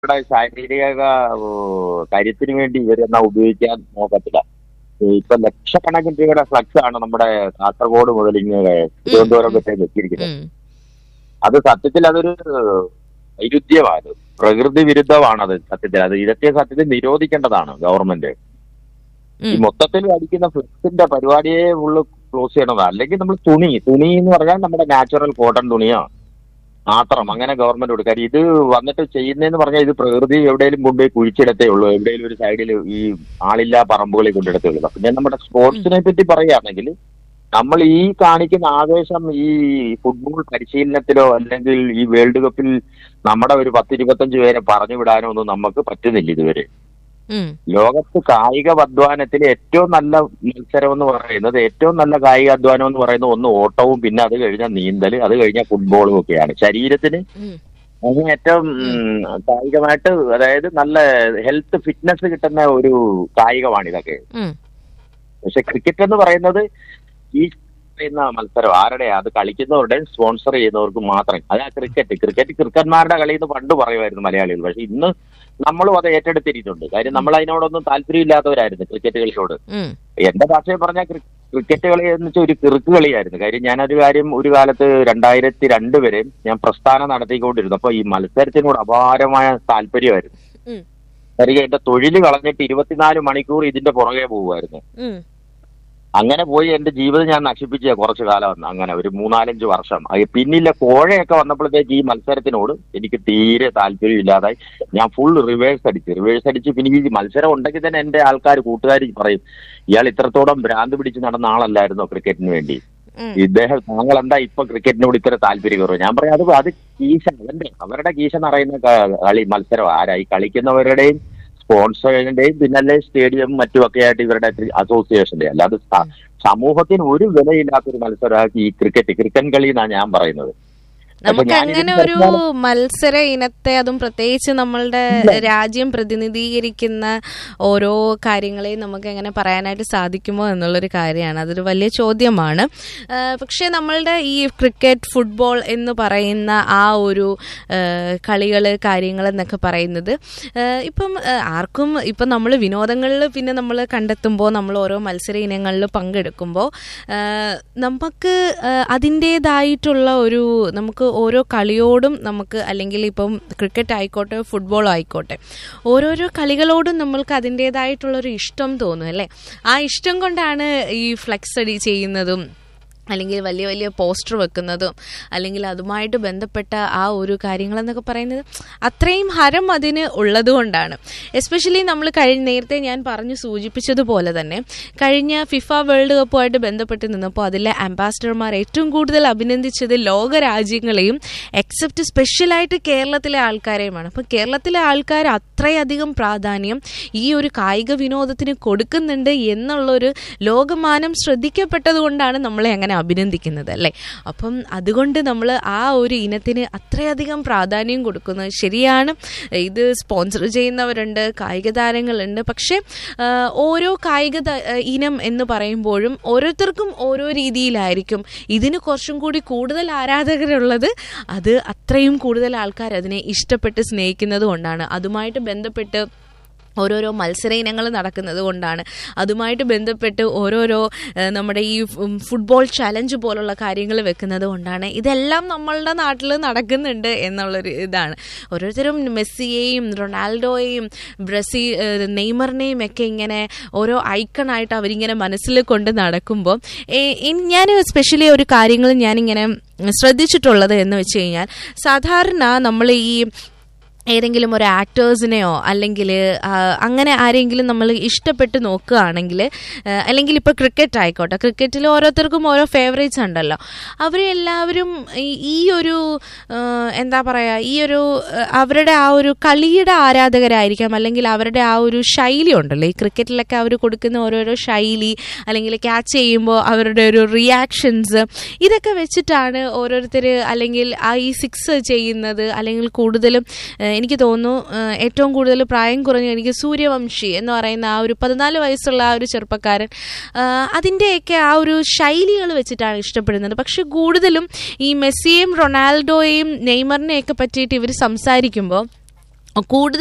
ഇവരുടെ ശാരീരിക ഓ, കരുത്തിന് വേണ്ടി ഇവരെന്നാ ഉപയോഗിക്കാൻ നോക്കത്തില്ല ഈ ഇപ്പൊ ലക്ഷക്കണക്കിന് രൂപയുടെ ഫ്ലക്സ് ആണ് നമ്മുടെ കാസർഗോഡ് മുതൽ ഇങ്ങനെ തിരുവനന്തപുരം വരെ വെച്ചിരിക്കുന്നത് ഉം. അത് സത്യത്തിൽ അതൊരു വൈരുദ്ധ്യമാണ് പ്രകൃതി വിരുദ്ധമാണത് സത്യത്തിൽ അത് ഇതൊക്കെ സത്യത്തിൽ നിരോധിക്കേണ്ടതാണ് ഗവൺമെന്റ് ഈ ഉം. മൊത്തത്തിൽ അടിക്കുന്ന ഫ്ലക്സിന്റെ പരിപാടിയെ ഉള്ളു ക്ലോസ് ചെയ്യണതാണ് അല്ലെങ്കിൽ നമ്മൾ തുണി തുണി എന്ന് പറഞ്ഞാൽ നമ്മുടെ നാച്ചുറൽ കോട്ടൺ തുണിയോ മാത്രം അങ്ങനെ ഗവൺമെന്റ് കൊടുക്കുക കാര്യം ഇത് വന്നിട്ട് ചെയ്യുന്നതെന്ന് പറഞ്ഞാൽ ഇത് പ്രകൃതി എവിടെയെങ്കിലും കൊണ്ടുപോയി കുഴിച്ചിടത്തേ ഉള്ളൂ എവിടെയെങ്കിലും ഒരു സൈഡിൽ ഈ ആളില്ലാ പറമ്പുകളിൽ കൊണ്ടിടത്തേ ഉള്ളൂ പിന്നെ നമ്മുടെ സ്പോർട്സിനെ പറ്റി പറയുകയാണെങ്കിൽ നമ്മൾ ഈ കാണിക്കുന്ന ആവേശം ഈ ഫുട്ബോൾ പരിശീലനത്തിലോ അല്ലെങ്കിൽ ഈ വേൾഡ് കപ്പിൽ നമ്മുടെ ഒരു പത്തിരുപത്തഞ്ച് പേരെ പറഞ്ഞു വിടാനോ ഒന്നും നമുക്ക് പറ്റുന്നില്ല ഇതുവരെ ഉം. ലോകത്ത് കായിക അധ്വാനത്തിൽ ഏറ്റവും നല്ല മത്സരം എന്ന് പറയുന്നത് ഏറ്റവും നല്ല കായിക അധ്വാനം എന്ന് പറയുന്നത് ഒന്ന് ഓട്ടവും പിന്നെ അത് കഴിഞ്ഞാൽ നീന്തൽ അത് കഴിഞ്ഞാൽ ഫുട്ബോളും ഒക്കെയാണ് ശരീരത്തിന് ഉം. അതിന് ഏറ്റവും ഉം, കായികമായിട്ട് അതായത് നല്ല ഹെൽത്ത് ഫിറ്റ്നസ് കിട്ടുന്ന ഒരു കായികമാണ് ഇതൊക്കെ ഉം. പക്ഷെ ക്രിക്കറ്റ് എന്ന് പറയുന്നത് ഈ പറയുന്ന മത്സരം ആരുടെ അത് കളിക്കുന്നവരുടെ സ്പോൺസർ ചെയ്യുന്നവർക്ക് മാത്രം അതാ ക്രിക്കറ്റ് ക്രിക്കറ്റ് ക്രിക്കന്മാരുടെ കളി എന്ന് പണ്ട് പറയുമായിരുന്നു മലയാളികൾ പക്ഷെ ഇന്ന് നമ്മളും അത് ഏറ്റെടുത്തിരിക്കുന്നുണ്ട് കാര്യം നമ്മൾ അതിനോടൊന്നും താല്പര്യമില്ലാത്തവരായിരുന്നു ക്രിക്കറ്റ് കളിയോട് ഉം. എന്റെ ഭാഷയിൽ പറഞ്ഞാൽ ക്രിക്കറ്റ് കളി എന്ന് വെച്ചാൽ ഒരു കിറുക്ക് കളിയായിരുന്നു കാര്യം ഞാനൊരു കാര്യം ഒരു കാലത്ത് രണ്ടായിരത്തി രണ്ട് വരെ ഞാൻ പ്രസ്ഥാനം നടത്തിക്കൊണ്ടിരുന്നു അപ്പൊ ഈ മത്സരത്തിനോട് അപാരമായ താല്പര്യമായിരുന്നു ഉം. കാര്യം എന്റെ തൊഴിൽ കളഞ്ഞിട്ട് ഇരുപത്തിനാല് മണിക്കൂർ ഇതിന്റെ പുറകെ പോകുമായിരുന്നു ഉം. അങ്ങനെ പോയി എന്റെ ജീവിതം ഞാൻ നശിപ്പിച്ച കുറച്ചു കാലം അങ്ങനെ ഒരു മൂന്നാലഞ്ച് വർഷം അത് പിന്നിലെ കോഴയൊക്കെ വന്നപ്പോഴത്തേക്ക് ഈ മത്സരത്തിനോട് എനിക്ക് തീരെ താല്പര്യമില്ലാതായി ഞാൻ ഫുൾ റിവേഴ്സ് അടിച്ച് റിവേഴ്സ് അടിച്ച് പിന്നെ ഈ മത്സരം ഉണ്ടെങ്കിൽ തന്നെ എന്റെ ആൾക്കാർ കൂട്ടുകാർ പറയും ഇയാൾ ഇത്രത്തോളം ഭ്രാന്ത് പിടിച്ച് നടന്ന ആളല്ലായിരുന്നോ ക്രിക്കറ്റിന് വേണ്ടി ഉം. ഇദ്ദേഹം താങ്കൾ എന്താ ഇപ്പൊ ക്രിക്കറ്റിനോട് ഇത്ര താല്പര്യം കുറവ് ഞാൻ പറയാം അത് അത് കീശ അവന്റെ അവരുടെ കീശ നിറയുന്ന ക- കളി മത്സരം ആരാ ഈ കളിക്കുന്നവരുടെയും സ്പോൺസറിന്റെയും പിന്നല്ലേ സ്റ്റേഡിയം മറ്റുമൊക്കെ ആയിട്ട് ഇവരുടെ അസോസിയേഷന്റെ അല്ലാതെ സ- സമൂഹത്തിന് ഒരു വിലയില്ലാത്തൊരു മത്സരമാക്കി ഈ ക്രിക്കറ്റ് ക്രിക്കറ്റ് കളി എന്നാണ് ഞാൻ പറയുന്നത് നമുക്ക് ഞാനിതിന് അങ്ങനെ ഒരു പറഞ്ഞാല് മത്സര ഇനത്തെ അതും പ്രത്യേകിച്ച് നമ്മളുടെ രാജ്യം പ്രതിനിധീകരിക്കുന്ന ഓരോ കാര്യങ്ങളെയും നമുക്ക് എങ്ങനെ പറയാനായിട്ട് സാധിക്കുമോ എന്നുള്ളൊരു കാര്യമാണ് അതൊരു വലിയ ചോദ്യമാണ് ആ, പക്ഷേ നമ്മളുടെ ഈ ക്രിക്കറ്റ് ഫുട്ബോൾ എന്ന് പറയുന്ന ആ ഒരു കളികൾ കാര്യങ്ങൾ എന്നൊക്കെ പറയുന്നത് ആ, ഇപ്പം ആ, ആർക്കും ഇപ്പം നമ്മൾ വിനോദങ്ങളിൽ പിന്നെ നമ്മൾ കണ്ടെത്തുമ്പോൾ നമ്മൾ ഓരോ മത്സര ഇനങ്ങളിൽ പങ്കെടുക്കുമ്പോൾ ആ, നമുക്ക് ആ, അതിൻ്റേതായിട്ടുള്ള ഒരു നമുക്ക് ഓരോ കളിയോടും നമുക്ക് അല്ലെങ്കിൽ ഇപ്പം ക്രിക്കറ്റ് ആയിക്കോട്ടെ ഫുട്ബോൾ ആയിക്കോട്ടെ ഓരോരോ കളികളോടും നമ്മൾക്ക് അതിൻ്റേതായിട്ടുള്ളൊരു ഇഷ്ടം തോന്നും അല്ലേ ആ ഇഷ്ടം കൊണ്ടാണ് ഈ ഫ്ലെക്സ് അടി ചെയ്യുന്നതും അല്ലെങ്കിൽ വലിയ വലിയ പോസ്റ്റർ വെക്കുന്നതും അല്ലെങ്കിൽ അതുമായിട്ട് ബന്ധപ്പെട്ട ആ ഒരു കാര്യങ്ങളെന്നൊക്കെ പറയുന്നത് അത്രയും ഹരം അതിന് ഉള്ളതുകൊണ്ടാണ് എസ്പെഷ്യലി നമ്മൾ കഴിഞ്ഞ നേരത്തെ ഞാൻ പറഞ്ഞു സൂചിപ്പിച്ചതുപോലെ തന്നെ കഴിഞ്ഞ ഫിഫ വേൾഡ് കപ്പുമായിട്ട് ബന്ധപ്പെട്ട് നിന്നപ്പോൾ അതിലെ അംബാസിഡർമാർ ഏറ്റവും കൂടുതൽ അഭിനന്ദിച്ചത് ലോക രാജ്യങ്ങളെയും എക്സെപ്റ്റ് സ്പെഷ്യലായിട്ട് കേരളത്തിലെ ആൾക്കാരെയുമാണ് അപ്പം കേരളത്തിലെ ആൾക്കാർ അത്രയധികം പ്രാധാന്യം ഈ ഒരു കായിക വിനോദത്തിന് കൊടുക്കുന്നുണ്ട് എന്നുള്ളൊരു ലോകമാനം ശ്രദ്ധിക്കപ്പെട്ടത് കൊണ്ടാണ് നമ്മളെ അങ്ങനെ അഭിനന്ദിക്കുന്നത് അല്ലേ അപ്പം അതുകൊണ്ട് നമ്മൾ ആ ഒരു ഇനത്തിന് അത്രയധികം പ്രാധാന്യം കൊടുക്കുന്നത് ശരിയാണ് ഇത് സ്പോൺസർ ചെയ്യുന്നവരുണ്ട് കായിക താരങ്ങളുണ്ട് പക്ഷേ ആ, ഓരോ കായിക ത- ഇനം എന്ന് പറയുമ്പോഴും ഓരോരുത്തർക്കും ഓരോ രീതിയിലായിരിക്കും ഇതിന് കുറച്ചും കൂടി കൂടുതൽ ആരാധകരുള്ളത് അത് അത്രയും കൂടുതൽ ആൾക്കാർ അതിനെ ഇഷ്ടപ്പെട്ട് സ്നേഹിക്കുന്നത് കൊണ്ടാണ് അതുമായിട്ട് ബന്ധപ്പെട്ട് ഓരോരോ മത്സര ഇനങ്ങൾ നടക്കുന്നത് കൊണ്ടാണ് അതുമായിട്ട് ബന്ധപ്പെട്ട് ഓരോരോ ഏഹ്, നമ്മുടെ ഈ ഉം, ഫുട്ബോൾ ചലഞ്ച് പോലുള്ള കാര്യങ്ങൾ വെക്കുന്നത് കൊണ്ടാണ് ഇതെല്ലാം നമ്മളുടെ നാട്ടിൽ നടക്കുന്നുണ്ട് എന്നുള്ളൊരു ഇതാണ് ഓരോരുത്തരും മെസ്സിയെയും റൊണാൾഡോയെയും ബ്രസീൽ ഏഹ്, നെയ്മറിനെയും ഒക്കെ ഇങ്ങനെ ഓരോ ഐക്കണായിട്ട് അവരിങ്ങനെ മനസ്സിൽ കൊണ്ട് നടക്കുമ്പോൾ ഞാൻ സ്പെഷ്യലി ഒരു കാര്യങ്ങൾ ഞാനിങ്ങനെ ശ്രദ്ധിച്ചിട്ടുള്ളത് എന്ന് വെച്ച് കഴിഞ്ഞാൽ സാധാരണ നമ്മൾ ഈ ഏതെങ്കിലും ഒരു ആക്ടേഴ്സിനെയോ അല്ലെങ്കിൽ അങ്ങനെ ആരെങ്കിലും നമ്മൾ ഇഷ്ടപ്പെട്ട് നോക്കുകയാണെങ്കിൽ ആ, അല്ലെങ്കിൽ ഇപ്പോൾ ക്രിക്കറ്റ് ആയിക്കോട്ടെ ക്രിക്കറ്റിൽ ഓരോരുത്തർക്കും ഓരോ ഫേവറേറ്റ്സ് ഉണ്ടല്ലോ അവരെല്ലാവരും ഈ- ഈ ഒരു ആ, എന്താ പറയുക ഈ ഒരു ആ, അവരുടെ ആ ഒരു കളിയുടെ ആരാധകരായിരിക്കാം അല്ലെങ്കിൽ അവരുടെ ആ ഒരു ശൈലി ഉണ്ടല്ലോ ഈ ക്രിക്കറ്റിലൊക്കെ അവർ കൊടുക്കുന്ന ഓരോരോ ശൈലി അല്ലെങ്കിൽ ക്യാച്ച് ചെയ്യുമ്പോൾ അവരുടെ ഒരു റിയാക്ഷൻസ് ഇതൊക്കെ വെച്ചിട്ടാണ് ഓരോരുത്തർ അല്ലെങ്കിൽ ആ ഈ സിക്സ് ചെയ്യുന്നത് അല്ലെങ്കിൽ കൂടുതലും ഏഹ്, എനിക്ക് തോന്നുന്നു ഏഹ്, ഏറ്റവും കൂടുതൽ പ്രായം കുറഞ്ഞ എനിക്ക് സൂര്യവംശി എന്ന് പറയുന്ന ആ ഒരു പതിനാല് വയസ്സുള്ള ആ ഒരു ചെറുപ്പക്കാരൻ ആഹ്, അതിൻ്റെയൊക്കെ ആ ഒരു ശൈലികൾ വെച്ചിട്ടാണ് ഇഷ്ടപ്പെടുന്നത് പക്ഷെ കൂടുതലും ഈ മെസ്സിയെയും റൊണാൾഡോയെയും നെയ്മറിനെയൊക്കെ പറ്റിയിട്ട് ഇവർ സംസാരിക്കുമ്പോൾ കൂടുതൽ